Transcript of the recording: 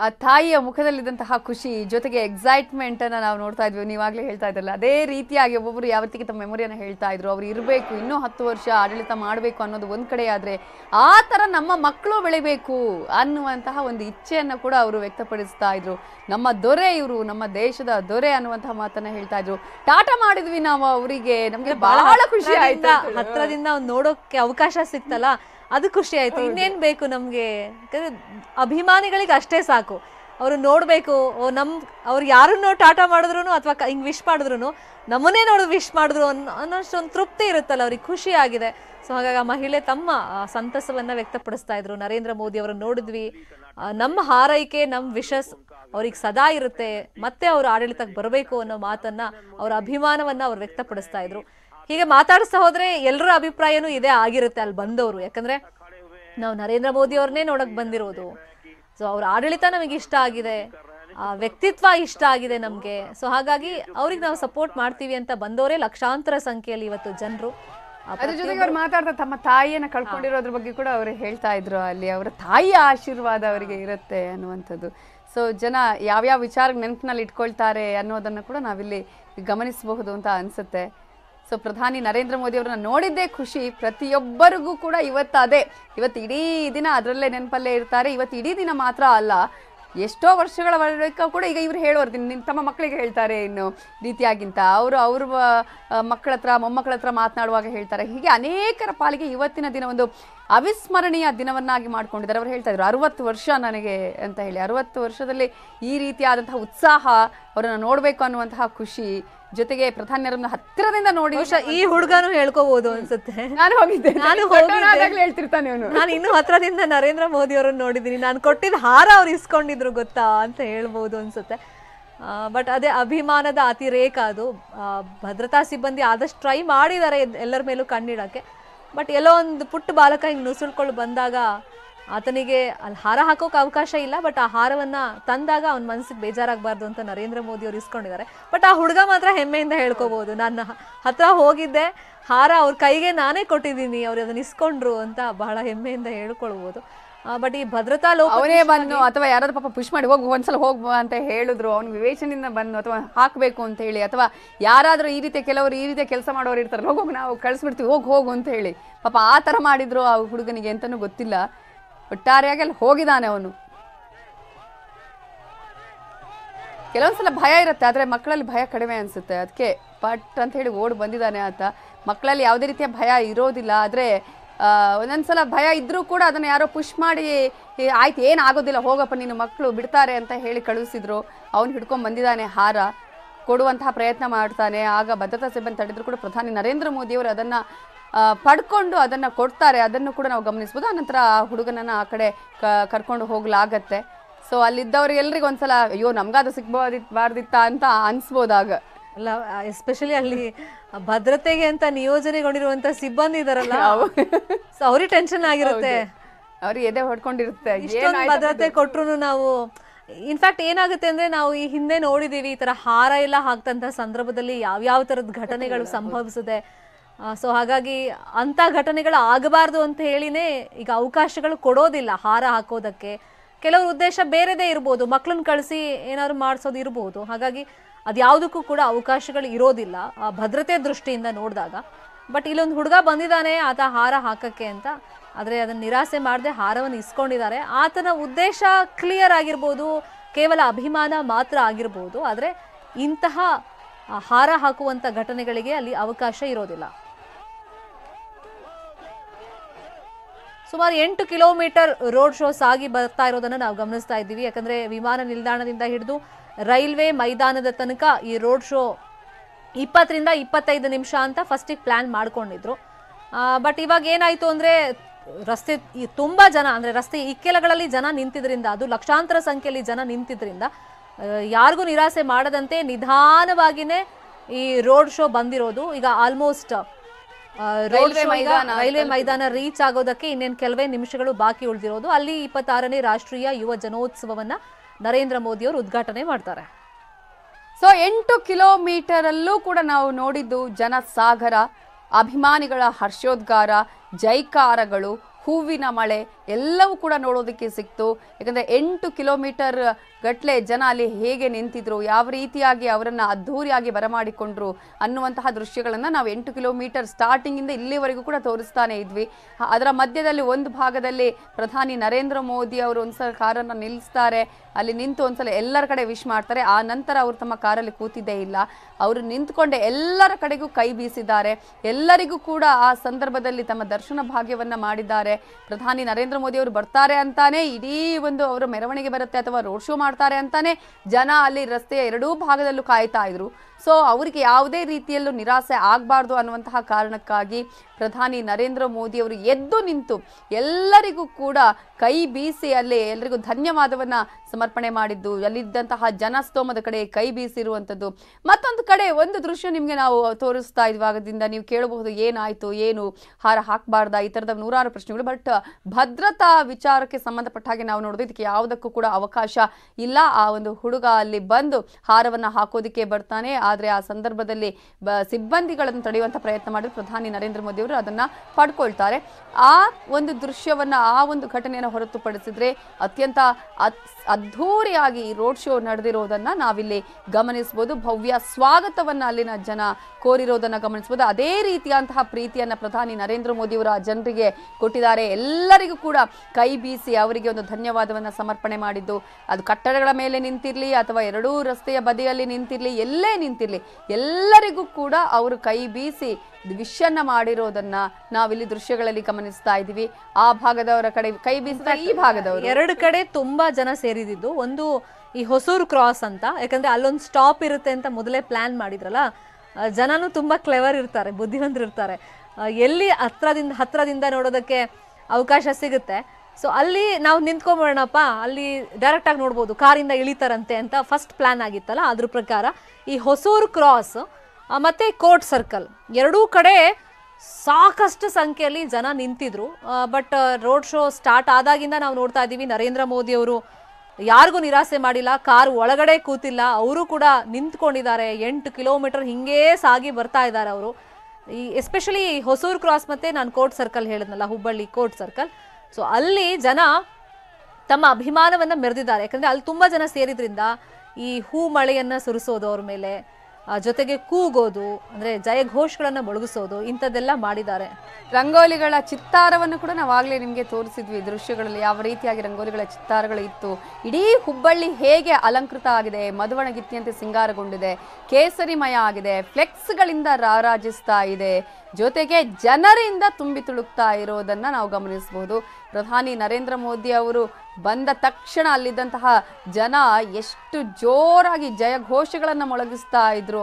ಆ ತಾಯಿಯ ಮುಖದಲ್ಲಿದ್ದಂತಹ ಖುಷಿ ಜೊತೆಗೆ ಎಕ್ಸೈಟ್ಮೆಂಟ್ ಅನ್ನ ನಾವು ನೋಡ್ತಾ ಇದ್ವಿ ನೀವಾಗ್ಲೇ ಹೇಳ್ತಾ ಇದ್ರಲ್ಲ ಅದೇ ರೀತಿಯಾಗಿ ಒಬ್ಬೊಬ್ಬರು ಯಾವತ್ತಿಗೆ ತಮ್ಮ ಮೆಮೊರಿಯನ್ನು ಹೇಳ್ತಾ ಇದ್ರು ಅವ್ರು ಇರಬೇಕು ಇನ್ನೂ ಹತ್ತು ವರ್ಷ ಆಡಳಿತ ಮಾಡಬೇಕು ಅನ್ನೋದು ಒಂದ್ ಕಡೆ ಆದ್ರೆ ಆ ತರ ನಮ್ಮ ಮಕ್ಕಳು ಬೆಳಿಬೇಕು ಅನ್ನುವಂತಹ ಒಂದು ಇಚ್ಛೆಯನ್ನ ಕೂಡ ಅವರು ವ್ಯಕ್ತಪಡಿಸ್ತಾ ಇದ್ರು ನಮ್ಮ ದೊರೆ ಇವರು ನಮ್ಮ ದೇಶದ ದೊರೆ ಅನ್ನುವಂತಹ ಮಾತನ್ನ ಹೇಳ್ತಾ ಇದ್ರು ಟಾಟಾ ಮಾಡಿದ್ವಿ ನಾವು ಅವರಿಗೆ ನಮ್ಗೆ ಬಹಳ ಖುಷಿ ಆಯ್ತು ಹತ್ರದಿಂದ- ಹತ್ರದಿಂದ ಒಂದ್ ನೋಡೋಕೆ ಅವಕಾಶ ಸಿಕ್ತಲ್ಲ ಅದು ಖುಷಿ ಆಯ್ತು ಇನ್ನೇನ್ ಬೇಕು ನಮ್ಗೆ ಯಾಕಂದ್ರೆ ಅಭಿಮಾನಿಗಳಿಗೆ ಅಷ್ಟೇ ಸಾಕು ಅವರು ನೋಡ್ಬೇಕು ಓ ನಮ್ ಅವ್ರು ಯಾರನ್ನೋ ಟಾಟಾ ಮಾಡಿದ್ರು ಅಥವಾ ಹಿಂಗ್ ವಿಶ್ ಮಾಡಿದ್ರು ನಮ್ಮನ್ನೇ ನೋಡು ವಿಶ್ ಮಾಡಿದ್ರು ಅನ್ನೋ ಅನ್ನೋಷ್ಟೊಂದು ತೃಪ್ತಿ ಇರುತ್ತಲ್ಲ ಅವ್ರಿಗೆ ಖುಷಿ ಆಗಿದೆ ಸೊ ಹಾಗಾಗಿ ಆ ಮಹಿಳೆ ತಮ್ಮ ಆ, ಸಂತಸವನ್ನ ವ್ಯಕ್ತಪಡಿಸ್ತಾ ಇದ್ರು ನರೇಂದ್ರ ಮೋದಿ ಅವರನ್ನು ನೋಡಿದ್ವಿ ಆ, ನಮ್ಮ ಹಾರೈಕೆ ನಮ್ಮ ವಿಶಸ್ ಅವ್ರಿಗೆ ಸದಾ ಇರುತ್ತೆ ಮತ್ತೆ ಅವರು ಆಡಳಿತಕ್ಕೆ ಬರಬೇಕು ಅನ್ನೋ ಮಾತನ್ನ ಅವರ ಅಭಿಮಾನವನ್ನ ಅವ್ರು ವ್ಯಕ್ತಪಡಿಸ್ತಾ ಇದ್ರು ಹೀಗೆ ಮಾತಾಡಿಸ್ತಾ ಹೋದ್ರೆ ಎಲ್ಲರ ಅಭಿಪ್ರಾಯನೂ ಇದೇ ಆಗಿರುತ್ತೆ ಅಲ್ಲಿ ಬಂದವರು ಯಾಕಂದ್ರೆ ನಾವು ನರೇಂದ್ರ ಮೋದಿ ಅವ್ರನ್ನೇ ನೋಡಕ್ ಬಂದಿರೋದು ಸೊ ಅವ್ರ ಆಡಳಿತ ನಮಗೆ ಇಷ್ಟ ಆಗಿದೆ ಆ ವ್ಯಕ್ತಿತ್ವ ಇಷ್ಟ ಆಗಿದೆ ನಮ್ಗೆ ಸೊ ಹಾಗಾಗಿ ಅವ್ರಿಗೆ ನಾವು ಸಪೋರ್ಟ್ ಮಾಡ್ತೀವಿ ಅಂತ ಬಂದವರೇ ಲಕ್ಷಾಂತರ ಸಂಖ್ಯೆಯಲ್ಲಿ ಇವತ್ತು ಜನರು ಅದ್ರ ಜೊತೆಗೆ ಅವ್ರು ಮಾತಾಡ್ತಾ ತಮ್ಮ ತಾಯಿಯನ್ನ ಕಳ್ಕೊಂಡಿರೋದ್ರ ಬಗ್ಗೆ ಕೂಡ ಅವರು ಹೇಳ್ತಾ ಇದ್ರು ಅಲ್ಲಿ ಅವರ ತಾಯಿಯ ಆಶೀರ್ವಾದ ಅವರಿಗೆ ಇರುತ್ತೆ ಅನ್ನುವಂಥದ್ದು ಸೊ ಜನ ಯಾವ್ಯಾವ ವಿಚಾರ ನೆನಪಿನಲ್ಲಿ ಇಟ್ಕೊಳ್ತಾರೆ ಅನ್ನೋದನ್ನ ಕೂಡ ನಾವಿಲ್ಲಿ ಗಮನಿಸಬಹುದು ಅಂತ ಅನ್ಸುತ್ತೆ ಸೊ ಪ್ರಧಾನಿ ನರೇಂದ್ರ ಮೋದಿ ಅವರನ್ನ ನೋಡಿದ್ದೇ ಖುಷಿ ಪ್ರತಿಯೊಬ್ಬರಿಗೂ ಕೂಡ ಇವತ್ತು ಅದೇ ಇವತ್ತು ಇಡೀ ದಿನ ಅದರಲ್ಲೇ ನೆನಪಲ್ಲೇ ಇರ್ತಾರೆ ಇವತ್ತು ಇಡೀ ದಿನ ಮಾತ್ರ ಅಲ್ಲ ಎಷ್ಟೋ ವರ್ಷಗಳ ಬಳಿಕ ಕೂಡ ಈಗ ಇವ್ರು ಹೇಳೋರು ನಿನ್ನ ತಮ್ಮ ಮಕ್ಕಳಿಗೆ ಹೇಳ್ತಾರೆ ಇನ್ನು ರೀತಿಯಾಗಿಂತ ಅವರು ಅವ್ರ ಮಕ್ಕಳ ಹತ್ರ ಮೊಮ್ಮಕ್ಕಳ ಹತ್ರ ಮಾತನಾಡುವಾಗ ಹೇಳ್ತಾರೆ ಹೀಗೆ ಅನೇಕರ ಪಾಲಿಗೆ ಇವತ್ತಿನ ದಿನ ಒಂದು ಅವಿಸ್ಮರಣೀಯ ದಿನವನ್ನಾಗಿ ಮಾಡ್ಕೊಂಡಿದ್ದಾರೆ ಅವ್ರು ಹೇಳ್ತಾ ಇದ್ರು ಅರವತ್ತು ವರ್ಷ ನನಗೆ ಅಂತ ಹೇಳಿ ಅರವತ್ತು ವರ್ಷದಲ್ಲಿ ಈ ರೀತಿಯಾದಂತಹ ಉತ್ಸಾಹ ಅವರನ್ನ ನೋಡಬೇಕು ಅನ್ನುವಂತಹ ಖುಷಿ ಜೊತೆಗೆ ಪ್ರಧಾನಿಯರನ್ನ ಹತ್ತಿರದಿಂದ ನೋಡಿ ಬಹುಶಃ ಈ ಹುಡುಗನು ಹೇಳ್ಕೋಬಹುದು ಅನ್ಸುತ್ತೆ ನಾನು ಹೋಗಿದ್ದೆ ನಾನು ದೊಡ್ಡವನಾದಾಗ್ಲೇ ಹೇಳ್ತಿರ್ತಾನೆ ಅವನು ನಾನು ಇನ್ನೂ ಹತ್ರದಿಂದ ನರೇಂದ್ರ ಮೋದಿ ಅವರನ್ನು ನೋಡಿದ್ದೀನಿ ನಾನು ಕೊಟ್ಟಿದ್ದ ಹಾರ ಅವ್ರು ಇಸ್ಕೊಂಡಿದ್ರು ಗೊತ್ತಾ ಅಂತ ಹೇಳ್ಬೋದು ಅನ್ಸುತ್ತೆ ಬಟ್ ಅದೇ ಅಭಿಮಾನದ ಅತಿರೇಕ ಅದು ಆ, ಭದ್ರತಾ ಸಿಬ್ಬಂದಿ ಆದಷ್ಟು ಟ್ರೈ ಮಾಡಿದ್ದಾರೆ ಎದ್- ಎಲ್ಲರ ಮೇಲೂ ಕಣ್ಣಿಡಕ್ಕೆ ಬಟ್ ಎಲ್ಲೋ ಒಂದು ಪುಟ್ಟ ಬಾಲಕ ಹಿಂಗೆ ನುಸುಳ್ಕೊಂಡು ಬಂದಾಗ ಆತನಿಗೆ ಅಲ್ಲಿ ಹಾರ ಹಾಕೋಕೆ ಅವಕಾಶ ಇಲ್ಲ ಬಟ್ ಆ ಹಾರವನ್ನ ತಂದಾಗ ಅವನ ಮನಸ್ಸಿಗೆ ಬೇಜಾರಾಗಬಾರ್ದು ಅಂತ ನರೇಂದ್ರ ಮೋದಿ ಅವರು ಇಸ್ಕೊಂಡಿದ್ದಾರೆ ಬಟ್ ಆ ಹುಡುಗ ಮಾತ್ರ ಹೆಮ್ಮೆಯಿಂದ ಹೇಳ್ಕೋಬಹುದು ನಾನು ಹ- ಹತ್ರ ಹೋಗಿದ್ದೆ ಹಾರ ಅವ್ರ ಕೈಗೆ ನಾನೇ ಕೊಟ್ಟಿದ್ದೀನಿ ಅವ್ರು ಅದನ್ನ ಇಸ್ಕೊಂಡ್ರು ಅಂತ ಬಹಳ ಹೆಮ್ಮೆಯಿಂದ ಹೇಳ್ಕೊಳ್ಬೋದು ಬಟ್ ಈ ಭದ್ರತಾ ಲೋಪ ಅವನೇ ಬಂದು ಅಥವಾ ಯಾರಾದ್ರೂ ಪಾಪ ಪುಷ್ ಮಾಡಿ ಹೋಗು ಒಂದ್ಸಲ ಹೋಗು ಅಂತ ಹೇಳಿದ್ರು ಅವ್ನು ವಿವೇಚನೆಯಿಂದ ಬಂದು ಅಥವಾ ಹಾಕ್ಬೇಕು ಅಂತ ಹೇಳಿ ಅಥವಾ ಯಾರಾದ್ರೂ ಈ ರೀತಿ ಕೆಲವರು ಈ ರೀತಿಯ ಕೆಲಸ ಮಾಡೋರು ಇರ್ತಾರೆ ಹೋಗು ಹೋಗು, ನಾವು ಕಳಿಸ್ಬಿಡ್ತೀವಿ ಹೋಗು ಹೋಗು ಅಂತ ಹೇಳಿ ಪಾಪ ಆ ತರ ಮಾಡಿದ್ರು ಆ ಹುಡುಗನಿಗೆ ಅಂತಾನೂ ಗೊತ್ತಿಲ್ಲ ಒಟ್ಟಾರೆಯಾಗಿ ಅಲ್ಲಿ ಹೋಗಿದ್ದಾನೆ ಅವನು ಕೆಲವೊಂದ್ಸಲ ಭಯ ಇರುತ್ತೆ ಆದ್ರೆ ಮಕ್ಕಳಲ್ಲಿ ಭಯ ಕಡಿಮೆ ಅನ್ಸುತ್ತೆ ಅದಕ್ಕೆ ಪಟ್ ಅಂತ ಹೇಳಿ ಓಡ್ ಬಂದಿದ್ದಾನೆ ಆತ ಮಕ್ಕಳಲ್ಲಿ ಯಾವುದೇ ರೀತಿಯ ಭಯ ಇರೋದಿಲ್ಲ ಆದ್ರೆ ಆ, ಒಂದೊಂದ್ಸಲ ಭಯ ಇದ್ರೂ ಕೂಡ ಅದನ್ನ ಯಾರೋ ಪುಷ್ ಮಾಡಿ ಏ, ಆಯ್ತು ಏನ್ ಆಗೋದಿಲ್ಲ ಹೋಗಪ್ಪ ನೀನು ಮಕ್ಕಳು ಬಿಡ್ತಾರೆ ಅಂತ ಹೇಳಿ ಕಳುಹಿಸಿದ್ರು ಅವ್ನು ಹಿಡ್ಕೊಂಡ್ ಬಂದಿದ್ದಾನೆ ಹಾರ ಕೊಡುವಂತಹ ಪ್ರಯತ್ನ ಮಾಡ್ತಾನೆ ಆಗ ಭದ್ರತಾ ಸಿಬ್ಬಂದಿ ತಡೆದ್ರು ಕೂಡ ಪ್ರಧಾನಿ ನರೇಂದ್ರ ಮೋದಿ ಅವರು ಅದನ್ನ ಆ, ಪಡ್ಕೊಂಡು ಅದನ್ನ ಕೊಡ್ತಾರೆ ಅದನ್ನು ಕೂಡ ನಾವು ಗಮನಿಸ್ಬೋದು ಆನಂತರ ಆ ಹುಡುಗನನ್ನ ಆ ಕಡೆ ಕ- ಕರ್ಕೊಂಡು ಹೋಗ್ಲಾಗತ್ತೆ ಸೊ ಅಲ್ಲಿದ್ದವ್ರಿಗೆಲ್ರಿಗೂ ಒಂದ್ಸಲ ಅಯ್ಯೋ ನಮ್ಗಾದು ಸಿಗ್ಬೋದಿತ್ತು ಅಂತ ಅನ್ಸ್ಬೋದಾಗ ಅಲ್ಲ ಎಸ್ಪೆಷಲಿ ಅಲ್ಲಿ ಭದ್ರತೆಗೆ ಅಂತ ನಿಯೋಜನೆಗೊಂಡಿರುವಂತ ಸಿಬ್ಬಂದಿ ಇದಾರಲ್ಲ ಸೊ ಅವ್ರಿಗೆ ಟೆನ್ಷನ್ ಆಗಿರುತ್ತೆ ಅವ್ರಿಗೆ ಎದೆ ಹೊಡ್ಕೊಂಡಿರುತ್ತೆ ಇಷ್ಟೊಂದು ಭದ್ರತೆ ಕೊಟ್ರು ನಾವು ಇನ್ಫ್ಯಾಕ್ಟ್ ಏನಾಗುತ್ತೆ ಅಂದ್ರೆ ನಾವು ಈ ಹಿಂದೆ ನೋಡಿದೀವಿ ಈ ತರ ಹಾರ ಎಲ್ಲ ಹಾಕ್ತಂತ ಸಂದರ್ಭದಲ್ಲಿ ಯಾವ್ಯಾವ ತರದ ಘಟನೆಗಳು ಸಂಭವಿಸಿದೆ ಸೊ ಹಾಗಾಗಿ ಅಂತ ಘಟನೆಗಳು ಆಗಬಾರ್ದು ಅಂತ ಹೇಳಿನೇ ಈಗ ಅವಕಾಶಗಳು ಕೊಡೋದಿಲ್ಲ ಹಾರ ಹಾಕೋದಕ್ಕೆ ಕೆಲವ್ರ ಉದ್ದೇಶ ಬೇರೆದೇ ಇರ್ಬೋದು ಮಕ್ಳನ್ನ ಕಳಿಸಿ ಏನಾದ್ರು ಮಾಡಿಸೋದು ಇರ್ಬೋದು ಹಾಗಾಗಿ ಅದ್ಯಾವುದಕ್ಕೂ ಕೂಡ ಅವಕಾಶಗಳು ಇರೋದಿಲ್ಲ ಆ ಭದ್ರತೆ ದೃಷ್ಟಿಯಿಂದ ನೋಡಿದಾಗ ಬಟ್ ಇಲ್ಲೊಂದು ಹುಡುಗ ಬಂದಿದ್ದಾನೆ ಆತ ಹಾರ ಹಾಕಕ್ಕೆ ಅಂತ ಆದರೆ ಅದನ್ನ ನಿರಾಸೆ ಮಾಡದೆ ಹಾರವನ್ನು ಇಸ್ಕೊಂಡಿದ್ದಾರೆ ಆತನ ಉದ್ದೇಶ ಕ್ಲಿಯರ್ ಆಗಿರ್ಬೋದು ಕೇವಲ ಅಭಿಮಾನ ಮಾತ್ರ ಆಗಿರ್ಬೋದು ಆದರೆ ಇಂತಹ ಆ, ಹಾರ ಹಾಕುವಂಥ ಘಟನೆಗಳಿಗೆ ಅಲ್ಲಿ ಅವಕಾಶ ಇರೋದಿಲ್ಲ ಸುಮಾರು ಎಂಟು ಕಿಲೋಮೀಟರ್ ರೋಡ್ ಶೋ ಸಾಗಿ ಬರ್ತಾ ಇರೋದನ್ನ ನಾವು ಗಮನಿಸ್ತಾ ಇದ್ದೀವಿ ಯಾಕಂದ್ರೆ ವಿಮಾನ ನಿಲ್ದಾಣದಿಂದ ಹಿಡಿದು ರೈಲ್ವೆ ಮೈದಾನದ ತನಕ ಈ ರೋಡ್ ಶೋ ಇಪ್ಪತ್ತರಿಂದ ಇಪ್ಪತ್ತೈದು ನಿಮಿಷ ಅಂತ ಫಸ್ಟಿಗೆ ಪ್ಲಾನ್ ಮಾಡ್ಕೊಂಡಿದ್ರು ಬಟ್ ಇವಾಗ ಏನಾಯ್ತು ಅಂದ್ರೆ ರಸ್ತೆ ಈ ತುಂಬಾ ಜನ ಅಂದ್ರೆ ರಸ್ತೆ ಇಕ್ಕೆಲಗಳಲ್ಲಿ ಜನ ನಿಂತಿದ್ರಿಂದ ಅದು ಲಕ್ಷಾಂತರ ಸಂಖ್ಯೆಯಲ್ಲಿ ಜನ ನಿಂತಿದ್ರಿಂದ ಆ, ಯಾರಿಗೂ ನಿರಾಸೆ ಮಾಡದಂತೆ ನಿಧಾನವಾಗಿನೇ ಈ ರೋಡ್ ಶೋ ಬಂದಿರೋದು ಈಗ ಆಲ್ಮೋಸ್ಟ್ ರೋಡ್ ರೈಲ್ವೆ ಶೋ ಈಗ ಮೈದಾನ ರೈಲ್ವೆ ಮೈದಾನ ರೀಚ್ ಆಗೋದಕ್ಕೆ ಇನ್ನೇನು ಕೆಲವೇ ನಿಮಿಷಗಳು ಬಾಕಿ ಉಳಿದಿರೋದು ಅಲ್ಲಿ ಇಪ್ಪತ್ತಾರನೇ ರಾಷ್ಟ್ರೀಯ ಯುವ ಜನೋತ್ಸವವನ್ನ ನರೇಂದ್ರ ಮೋದಿ ಅವರು ಉದ್ಘಾಟನೆ ಮಾಡ್ತಾರೆ ಸೊ ಎಂಟು ಕಿಲೋಮೀಟರ್ ಅಲ್ಲೂ ಕೂಡ ನಾವು ನೋಡಿದ್ದು ಜನಸಾಗರ ಅಭಿಮಾನಿಗಳ ಹರ್ಷೋದ್ಗಾರ ಜೈಕಾರಗಳು ಹೂವಿನ ಮಳೆ ಎಲ್ಲವೂ ಕೂಡ ನೋಡೋದಕ್ಕೆ ಸಿಕ್ತು ಯಾಕಂದ್ರೆ ಎಂಟು ಕಿಲೋಮೀಟರ್ ಗಟ್ಲೆ ಜನ ಅಲ್ಲಿ ಹೇಗೆ ನಿಂತಿದ್ರು ಯಾವ ರೀತಿಯಾಗಿ ಅವರನ್ನ ಅದ್ಧೂರಿಯಾಗಿ ಬರಮಾಡಿಕೊಂಡ್ರು ಅನ್ನುವಂತಹ ದೃಶ್ಯಗಳನ್ನ ನಾವು ಎಂಟು ಕಿಲೋಮೀಟರ್ ಸ್ಟಾರ್ಟಿಂಗ್ ಇಂದ ಇಲ್ಲಿವರೆಗೂ ಕೂಡ ತೋರಿಸ್ತಾನೆ ಇದ್ವಿ ಹ- ಅದರ ಮಧ್ಯದಲ್ಲಿ ಒಂದು ಭಾಗದಲ್ಲಿ ಪ್ರಧಾನಿ ನರೇಂದ್ರ ಮೋದಿ ಅವರು ಒಂದ್ಸಲ ಕಾರನ್ನ ನಿಲ್ಲಿಸ್ತಾರೆ ಅಲ್ಲಿ ನಿಂತು ಒಂದ್ಸಲ ಎಲ್ಲರ ಕಡೆ ವಿಶ್ ಮಾಡ್ತಾರೆ ಆ ನಂತರ ಅವರು ತಮ್ಮ ಕಾರಲ್ಲಿ ಕೂತಿದ್ದೇ ಇಲ್ಲ ಅವರು ನಿಂತ್ಕೊಂಡೆ ಎಲ್ಲರ ಕಡೆಗೂ ಕೈ ಬೀಸಿದ್ದಾರೆ ಎಲ್ಲರಿಗೂ ಕೂಡ ಆ ಸಂದರ್ಭದಲ್ಲಿ ತಮ್ಮ ದರ್ಶನ ಭಾಗ್ಯವನ್ನ ಮಾಡಿದ್ದಾರೆ ಪ್ರಧಾನಿ ನರೇಂದ್ರ ಮೋದಿ ಅವರು ಬರ್ತಾರೆ ಅಂತಾನೆ ಇಡೀ ಒಂದು ಅವರ ಮೆರವಣಿಗೆ ಬರುತ್ತೆ ಅಥವಾ ರೋಡ್ ಶೋ ಮಾಡ್ತಾರೆ ಅಂತಾನೆ ಜನ ಅಲ್ಲಿ ರಸ್ತೆಯ ಎರಡೂ ಭಾಗದಲ್ಲೂ ಕಾಯ್ತಾ ಇದ್ರು ಸೊ ಅವರಿಗೆ ಯಾವುದೇ ರೀತಿಯಲ್ಲೂ ನಿರಾಸೆ ಆಗಬಾರ್ದು ಅನ್ನುವಂತಹ ಕಾರಣಕ್ಕಾಗಿ ಪ್ರಧಾನಿ ನರೇಂದ್ರ ಮೋದಿ ಅವರು ಎದ್ದು ನಿಂತು ಎಲ್ಲರಿಗೂ ಕೂಡ ಕೈ ಬೀಸಿ ಅಲ್ಲಿ ಎಲ್ಲರಿಗೂ ಧನ್ಯವಾದವನ್ನ ಸಮರ್ಪಣೆ ಮಾಡಿದ್ದು ಅಲ್ಲಿದ್ದಂತಹ ಜನಸ್ತೋಮದ ಕಡೆ ಕೈ ಬೀಸಿರುವಂಥದ್ದು ಮತ್ತೊಂದು ಕಡೆ ಒಂದು ದೃಶ್ಯ ನಿಮಗೆ ನಾವು ತೋರಿಸ್ತಾ ಇದ್ವಾಗದಿಂದ ನೀವು ಕೇಳಬಹುದು ಏನಾಯ್ತು ಏನು ಹಾರ ಹಾಕಬಾರ್ದಾ ಈ ಥರದ ನೂರಾರು ಪ್ರಶ್ನೆಗಳು ಬಟ್ ಭದ್ರತಾ ವಿಚಾರಕ್ಕೆ ಸಂಬಂಧಪಟ್ಟ ಹಾಗೆ ನಾವು ನೋಡೋದು ಇದಕ್ಕೆ ಯಾವುದಕ್ಕೂ ಕೂಡ ಅವಕಾಶ ಇಲ್ಲ ಆ ಒಂದು ಹುಡುಗ ಅಲ್ಲಿ ಬಂದು ಹಾರವನ್ನ ಹಾಕೋದಿಕ್ಕೆ ಬರ್ತಾನೆ ಆದ್ರೆ ಆ ಸಂದರ್ಭದಲ್ಲಿ ಬ- ಸಿಬ್ಬಂದಿಗಳನ್ನು ತಡೆಯುವಂತ ಪ್ರಯತ್ನ ಮಾಡಿದ್ರು ಪ್ರಧಾನಿ ನರೇಂದ್ರ ಮೋದಿ ಅವರು ಅದನ್ನ ಪಡ್ಕೊಳ್ತಾರೆ ಆ ಒಂದು ದೃಶ್ಯವನ್ನ ಆ ಒಂದು ಘಟನೆಯನ್ನು ಹೊರತುಪಡಿಸಿದ್ರೆ ಅತ್ಯಂತ ಅತ್- ಅದ್ಧೂರಿಯಾಗಿ ಈ ರೋಡ್ ಶೋ ನಡೆದಿರೋದನ್ನ ನಾವಿಲ್ಲಿ ಗಮನಿಸಬಹುದು ಭವ್ಯ ಸ್ವಾಗತವನ್ನ ಅಲ್ಲಿನ ಜನ ಕೋರಿರೋದನ್ನ ಗಮನಿಸಬಹುದು ಅದೇ ರೀತಿಯಂತಹ ಪ್ರೀತಿಯನ್ನ ಪ್ರಧಾನಿ ನರೇಂದ್ರ ಮೋದಿ ಅವರು ಆ ಜನರಿಗೆ ಕೊಟ್ಟಿದ್ದಾರೆ ಎಲ್ಲರಿಗೂ ಕೂಡ ಕೈ ಬೀಸಿ ಅವರಿಗೆ ಒಂದು ಧನ್ಯವಾದವನ್ನ ಸಮರ್ಪಣೆ ಮಾಡಿದ್ದು ಅದು ಕಟ್ಟಡಗಳ ಮೇಲೆ ನಿಂತಿರ್ಲಿ ಅಥವಾ ಎರಡೂ ರಸ್ತೆಯ ಬದಿಯಲ್ಲಿ ನಿಂತಿರ್ಲಿ ಎಲ್ಲೇ ನಿಂತಿರ್ಲಿ ಎಲ್ಲರಿಗೂ ಕೂಡ ಅವರು ಕೈ ಬೀಸಿ ವಿಷನ್ನ ಮಾಡಿರೋದನ್ನ ನಾವಿಲ್ಲಿ ದೃಶ್ಯಗಳಲ್ಲಿ ಗಮನಿಸ್ತಾ ಇದ್ದೀವಿ ಆ ಭಾಗದವರ ಕಡೆ ಕೈ ಬೀಸಿದ ಈ ಭಾಗದವರು ಎರಡು ಕಡೆ ತುಂಬಾ ಜನ ಸೇರಿದಿದ್ದು ಒಂದು ಈ ಹೊಸೂರು ಕ್ರಾಸ್ ಅಂತ ಯಾಕಂದ್ರೆ ಅಲ್ಲೊಂದು ಸ್ಟಾಪ್ ಇರುತ್ತೆ ಅಂತ ಮೊದಲೇ ಪ್ಲಾನ್ ಮಾಡಿದ್ರಲ್ಲ ಆ, ಜನನೂ ತುಂಬಾ ಕ್ಲೆವರ್ ಇರ್ತಾರೆ ಬುದ್ಧಿವಂತರು ಇರ್ತಾರೆ ಆ, ಎಲ್ಲಿ ಹತ್ರದಿಂದ ಹತ್ರದಿಂದ ನೋಡೋದಕ್ಕೆ ಅವಕಾಶ ಸಿಗುತ್ತೆ ಸೊ ಅಲ್ಲಿ ನಾವು ನಿಂತ್ಕೊಂಬಿಡೋಣಪ್ಪ ಅಲ್ಲಿ ಡೈರೆಕ್ಟ್ ಆಗಿ ನೋಡ್ಬೋದು ಕಾರಿಂದ ಇಳಿತಾರಂತೆ ಅಂತ ಫಸ್ಟ್ ಪ್ಲಾನ್ ಆಗಿತ್ತಲ್ಲ ಅದ್ರ ಪ್ರಕಾರ ಈ ಹೊಸೂರು ಕ್ರಾಸ್ ಆ, ಮತ್ತೆ ಕೋರ್ಟ್ ಸರ್ಕಲ್ ಎರಡೂ ಕಡೆ ಸಾಕಷ್ಟು ಸಂಖ್ಯೆಯಲ್ಲಿ ಜನ ನಿಂತಿದ್ರು ಬಟ್ ರೋಡ್ ಶೋ ಸ್ಟಾರ್ಟ್ ಆದಾಗಿಂದ ನಾವು ನೋಡ್ತಾ ಇದ್ದೀವಿ ನರೇಂದ್ರ ಮೋದಿ ಅವರು ಯಾರಿಗೂ ನಿರಾಸೆ ಮಾಡಿಲ್ಲ ಕಾರ್ ಒಳಗಡೆ ಕೂತಿಲ್ಲ ಅವರು ಕೂಡ ನಿಂತ್ಕೊಂಡಿದ್ದಾರೆ ಎಂಟು ಕಿಲೋಮೀಟರ್ ಹಿಂಗೇ ಸಾಗಿ ಬರ್ತಾ ಇದ್ದಾರೆ ಅವರು ಈ ಎಸ್ಪೆಷಲಿ ಹೊಸೂರು ಕ್ರಾಸ್ ಮತ್ತೆ ನಾನು ಕೋರ್ಟ್ ಸರ್ಕಲ್ ಹೇಳಿದ್ನಲ್ಲ ಹುಬ್ಬಳ್ಳಿ ಕೋರ್ಟ್ ಸರ್ಕಲ್ ಸೊ ಅಲ್ಲಿ ಜನ ತಮ್ಮ ಅಭಿಮಾನವನ್ನ ಮೆರೆದಿದ್ದಾರೆ ಯಾಕಂದ್ರೆ ಅಲ್ಲಿ ತುಂಬಾ ಜನ ಸೇರಿದ್ರಿಂದ ಈ ಹೂ ಮಳೆಯನ್ನ ಸುರಿಸೋದು ಅವ್ರ ಮೇಲೆ ಆ, ಜೊತೆಗೆ ಕೂಗೋದು ಅಂದ್ರೆ ಜಯಘೋಷಗಳನ್ನ ಮೊಳಗಿಸೋದು ಇಂಥದ್ದೆಲ್ಲ ಮಾಡಿದ್ದಾರೆ ರಂಗೋಲಿಗಳ ಚಿತ್ತಾರವನ್ನು ಕೂಡ ನಾವು ಆಗ್ಲೇ ನಿಮಗೆ ತೋರಿಸಿದ್ವಿ ಈ ದೃಶ್ಯಗಳಲ್ಲಿ ಯಾವ ರೀತಿಯಾಗಿ ರಂಗೋಲಿಗಳ ಚಿತ್ತಾರಗಳು ಇತ್ತು ಇಡೀ ಹುಬ್ಬಳ್ಳಿ ಹೇಗೆ ಅಲಂಕೃತ ಆಗಿದೆ ಮಧುವಣಗಿತ್ತಿಯಂತೆ ಸಿಂಗಾರಗೊಂಡಿದೆ ಕೇಸರಿಮಯ ಆಗಿದೆ ಫ್ಲೆಕ್ಸ್ಗಳಿಂದ ರಾರಾಜಿಸ್ತಾ ಇದೆ ಜೊತೆಗೆ ಜನರಿಂದ ತುಂಬಿ ತುಳುಕ್ತಾ ಇರೋದನ್ನ ನಾವು ಗಮನಿಸಬಹುದು ಪ್ರಧಾನಿ ನರೇಂದ್ರ ಮೋದಿ ಅವರು ಬಂದ ತಕ್ಷಣ ಅಲ್ಲಿದ್ದಂತಹ ಜನ ಎಷ್ಟು ಜೋರಾಗಿ ಜಯಘೋಷಗಳನ್ನ ಮೊಳಗಿಸ್ತಾ ಇದ್ರು